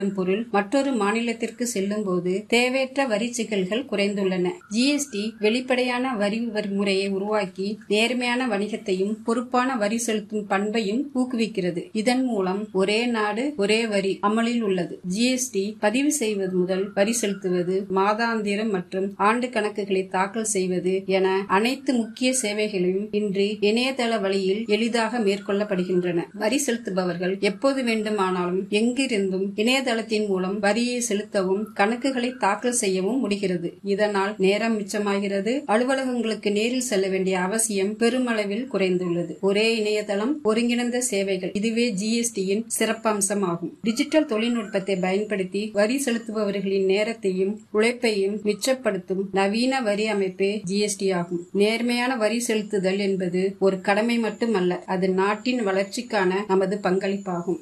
பொருள் மற்றொரு மாநிலத்திற்கு செல்லும்போது தேவையற்ற வரி சிக்கல்கள் குறைந்துள்ளன ஜிஎஸ்டி வெளிப்படையான வரி முறையை உருவாக்கி நேர்மையான வணிகத்தையும் பொறுப்பான வரி செலுத்தும் பண்பையும் ஊக்குவிக்கிறது இதன் மூலம் ஒரே நாடு ஒரே வரி அமலில் உள்ளது ஜிஎஸ்டி பதிவு செய்வது முதல் வரி செலுத்துவது மாதாந்திரம் மற்றும் ஆண்டு கணக்குகளை தாக்கல் செய்வது என அனைத்து முக்கிய சேவைகளையும் இன்று இணையதள வழியில் எளிதாக மேற்கொள்ளப்படுகின்றன வரி செலுத்துபவர்கள் எப்போது வேண்டுமானாலும் எங்கிருந்தும் இணையதளத்தின் மூலம் வரியை செலுத்தவும் கணக்குகளை தாக்கல் செய்யவும் முடிகிறது இதனால் நேரம் மிச்சமாகிறது அலுவலகங்களுக்கு நேரில் செல்ல வேண்டிய அவசியம் பெருமளவில் குறைந்துள்ளது ஒரே இணையதளம் ஒருங்கிணைந்த சேவைகள் இதுவே ஜிஎஸ்டியின் சிறப்பம்சமாகும் டிஜிட்டல் தொழில்நுட்பத்தை பயன்படுத்தி வரி செலுத்துபவர்களின் நேரத்தையும் உழைப்பையும் மிச்சப்படுத்தும் நவீன வரி அமைப்பே ஜிஎஸ்டி ஆகும் நேர்மையான வரி செலுத்துதல் என்பது ஒரு கடமை மட்டுமல்ல அது நாட்டின் வளர்ச்சிக்கான நமது பங்களிப்பாகும்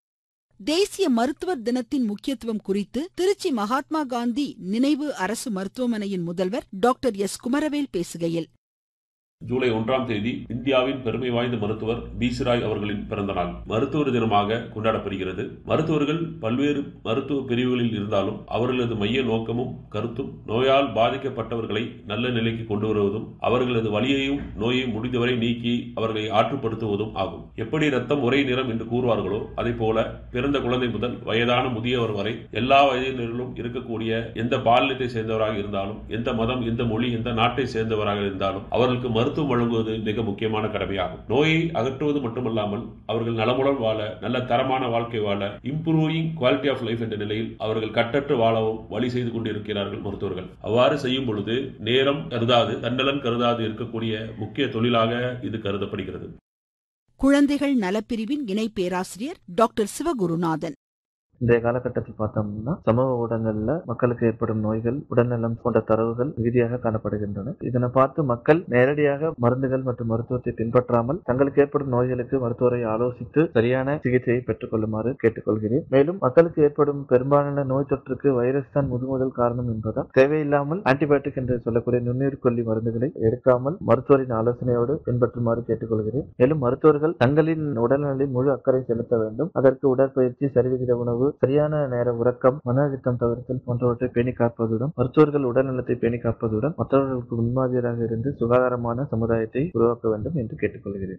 தேசிய மருத்துவர் தினத்தின் முக்கியத்துவம் குறித்து திருச்சி மகாத்மா காந்தி நினைவு அரசு மருத்துவமனையின் முதல்வர் டாக்டர் எஸ் குமரவேல் பேசுகையில் ஜூலை ஒன்றாம் தேதி இந்தியாவின் பெருமை வாய்ந்த மருத்துவர் பீஸ்ராய் அவர்களின் பிறந்த நாள் மருத்துவர் தினமாக கொண்டாடப்படுகிறது மருத்துவர்கள் பல்வேறு மருத்துவ பிரிவுகளில் இருந்தாலும் அவர்களது மைய நோக்கமும் கருத்தும் நோயால் பாதிக்கப்பட்டவர்களை நல்ல நிலைக்கு கொண்டு வருவதும் அவர்களது வலியையும் நோயையும் முடிந்தவரை நீக்கி அவர்களை ஆற்றுப்படுத்துவதும் ஆகும் எப்படி ரத்தம் ஒரே நிறம் என்று கூறுவார்களோ அதை போல பிறந்த குழந்தை முதல் வயதான முதியவர் வரை எல்லா வயதினரிலும் இருக்கக்கூடிய எந்த பாலினத்தை சேர்ந்தவராக இருந்தாலும் எந்த மதம் எந்த மொழி எந்த நாட்டை சேர்ந்தவராக இருந்தாலும் அவர்களுக்கு மருத்துவம் வழங்குவது மிக முக்கியமான கடமையாகும் நோயை அகற்றுவது மட்டுமல்லாமல் அவர்கள் நலமுடன் வாழ நல்ல தரமான வாழ்க்கை வாழ இம்ப்ரூவிங் குவாலிட்டி ஆஃப் லைஃப் என்ற நிலையில் அவர்கள் கட்டற்று வாழவும் வழி செய்து கொண்டிருக்கிறார்கள் மருத்துவர்கள் அவ்வாறு செய்யும் பொழுது நேரம் கருதாது தன்னலன் கருதாது இருக்கக்கூடிய முக்கிய தொழிலாக இது கருதப்படுகிறது குழந்தைகள் நலப்பிரிவின் இணை பேராசிரியர் டாக்டர் சிவகுருநாதன் இன்றைய காலகட்டத்தில் பார்த்தோம்னா சமூக ஊடகங்கள்ல மக்களுக்கு ஏற்படும் நோய்கள் உடல்நலம் போன்ற தரவுகள் மிகுதியாக காணப்படுகின்றன இதனை பார்த்து மக்கள் நேரடியாக மருந்துகள் மற்றும் மருத்துவத்தை பின்பற்றாமல் தங்களுக்கு ஏற்படும் நோய்களுக்கு மருத்துவரை ஆலோசித்து சரியான சிகிச்சையை பெற்றுக் கொள்ளுமாறு கேட்டுக்கொள்கிறேன் மேலும் மக்களுக்கு ஏற்படும் பெரும்பாலான நோய் தொற்றுக்கு வைரஸ் தான் முதல் காரணம் என்பதால் தேவையில்லாமல் ஆன்டிபயோட்டிக் என்று சொல்லக்கூடிய நுண்ணுயிர் கொல்லி மருந்துகளை எடுக்காமல் மருத்துவரின் ஆலோசனையோடு பின்பற்றுமாறு கேட்டுக்கொள்கிறேன் மேலும் மருத்துவர்கள் தங்களின் உடல்நலில் முழு அக்கறை செலுத்த வேண்டும் அதற்கு உடற்பயிற்சி சரிவிகித உணவு சரியான நேர உறக்கம் மன அழுத்தம் தவிர்த்தல் போன்றவற்றை பேணி காப்பதுடன் மருத்துவர்கள் உடல்நலத்தை பேணி காப்பதுடன் மற்றவர்களுக்கு முன்மாதிரியாக இருந்து சுகாதாரமான சமுதாயத்தை உருவாக்க வேண்டும் என்று கேட்டுக்கொள்கிறேன்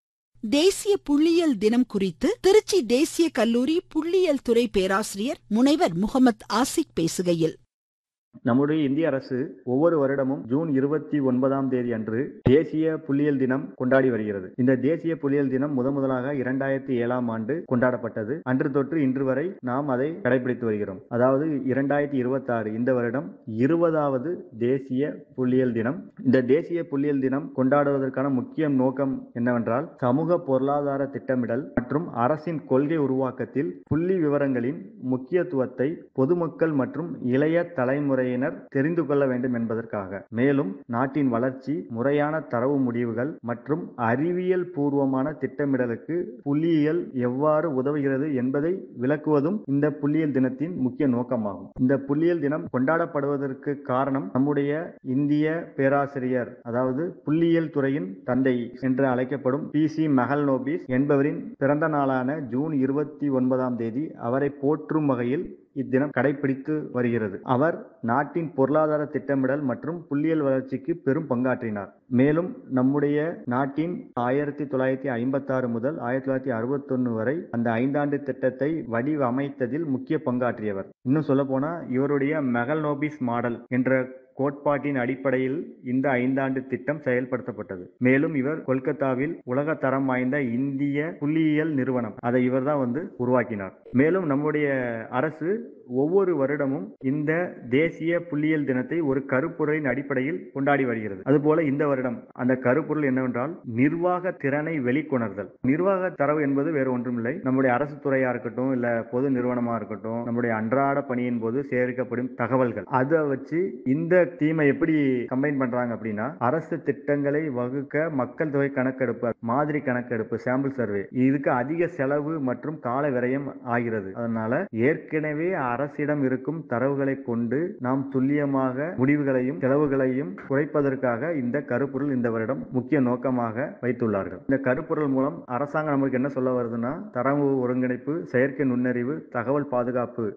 தேசிய புள்ளியியல் தினம் குறித்து திருச்சி தேசிய கல்லூரி புள்ளியியல் துறை பேராசிரியர் முனைவர் முகமது ஆசிக் பேசுகையில் நம்முடைய இந்திய அரசு ஒவ்வொரு வருடமும் ஜூன் இருபத்தி ஒன்பதாம் தேதி அன்று தேசிய புள்ளியியல் தினம் கொண்டாடி வருகிறது இந்த தேசிய புள்ளியியல் தினம் முத முதலாக இரண்டாயிரத்தி ஏழாம் ஆண்டு கொண்டாடப்பட்டது அன்று தொற்று இன்று வரை நாம் அதை கடைபிடித்து வருகிறோம் அதாவது இரண்டாயிரத்தி இருபத்தி ஆறு இந்த வருடம் இருபதாவது தேசிய புள்ளியியல் தினம் இந்த தேசிய புள்ளியியல் தினம் கொண்டாடுவதற்கான முக்கிய நோக்கம் என்னவென்றால் சமூக பொருளாதார திட்டமிடல் மற்றும் அரசின் கொள்கை உருவாக்கத்தில் புள்ளி விவரங்களின் முக்கியத்துவத்தை பொதுமக்கள் மற்றும் இளைய தலைமுறை முறையினர் தெரிந்து கொள்ள வேண்டும் என்பதற்காக மேலும் நாட்டின் வளர்ச்சி முறையான தரவு முடிவுகள் மற்றும் அறிவியல் பூர்வமான திட்டமிடலுக்கு புள்ளியியல் எவ்வாறு உதவுகிறது என்பதை விளக்குவதும் இந்த புள்ளியியல் தினத்தின் முக்கிய நோக்கமாகும் இந்த புள்ளியியல் தினம் கொண்டாடப்படுவதற்கு காரணம் நம்முடைய இந்திய பேராசிரியர் அதாவது புள்ளியியல் துறையின் தந்தை என்று அழைக்கப்படும் பி சி மெஹல் நோபிஸ் என்பவரின் பிறந்த நாளான ஜூன் இருபத்தி ஒன்பதாம் தேதி அவரை போற்றும் வகையில் இத்தினம் கடைபிடித்து வருகிறது அவர் நாட்டின் பொருளாதார திட்டமிடல் மற்றும் புள்ளியியல் வளர்ச்சிக்கு பெரும் பங்காற்றினார் மேலும் நம்முடைய நாட்டின் ஆயிரத்தி தொள்ளாயிரத்தி ஐம்பத்தி ஆறு முதல் ஆயிரத்தி தொள்ளாயிரத்தி அறுபத்தொன்னு வரை அந்த ஐந்தாண்டு திட்டத்தை வடிவமைத்ததில் முக்கிய பங்காற்றியவர் இன்னும் சொல்ல போனா இவருடைய மெகல் நோபிஸ் மாடல் என்ற கோட்பாட்டின் அடிப்படையில் இந்த ஐந்தாண்டு திட்டம் செயல்படுத்தப்பட்டது மேலும் இவர் கொல்கத்தாவில் உலக தரம் வாய்ந்த இந்திய புள்ளியியல் நிறுவனம் அதை இவர் தான் வந்து உருவாக்கினார் மேலும் நம்முடைய அரசு ஒவ்வொரு வருடமும் இந்த தேசிய புள்ளியியல் தினத்தை ஒரு கருப்பொருளின் அடிப்படையில் கொண்டாடி வருகிறது அதுபோல இந்த வருடம் அந்த கருப்பொருள் என்னவென்றால் நிர்வாக திறனை வெளிக்கொணர்தல் நிர்வாக தரவு என்பது வேறு ஒன்றுமில்லை நம்முடைய அரசு துறையா இருக்கட்டும் இல்ல பொது நிறுவனமா இருக்கட்டும் நம்முடைய அன்றாட பணியின் போது சேகரிக்கப்படும் தகவல்கள் அதை வச்சு இந்த தீமை எப்படி கம்பைன் பண்றாங்க அப்படின்னா அரசு திட்டங்களை வகுக்க மக்கள் தொகை கணக்கெடுப்பு மாதிரி கணக்கெடுப்பு சாம்பிள் சர்வே இதுக்கு அதிக செலவு மற்றும் கால விரயம் ஆகிறது அதனால ஏற்கனவே அரசிடம் இருக்கும் தரவுகளை கொண்டு நாம் துல்லியமாக முடிவுகளையும் செலவுகளையும் குறைப்பதற்காக இந்த கருப்பொருள் இந்த வருடம் முக்கிய நோக்கமாக வைத்துள்ளார்கள் இந்த கருப்பொருள் மூலம் அரசாங்கம் நமக்கு என்ன சொல்ல வருதுன்னா தரவு ஒருங்கிணைப்பு செயற்கை நுண்ணறிவு தகவல் பாதுகாப்பு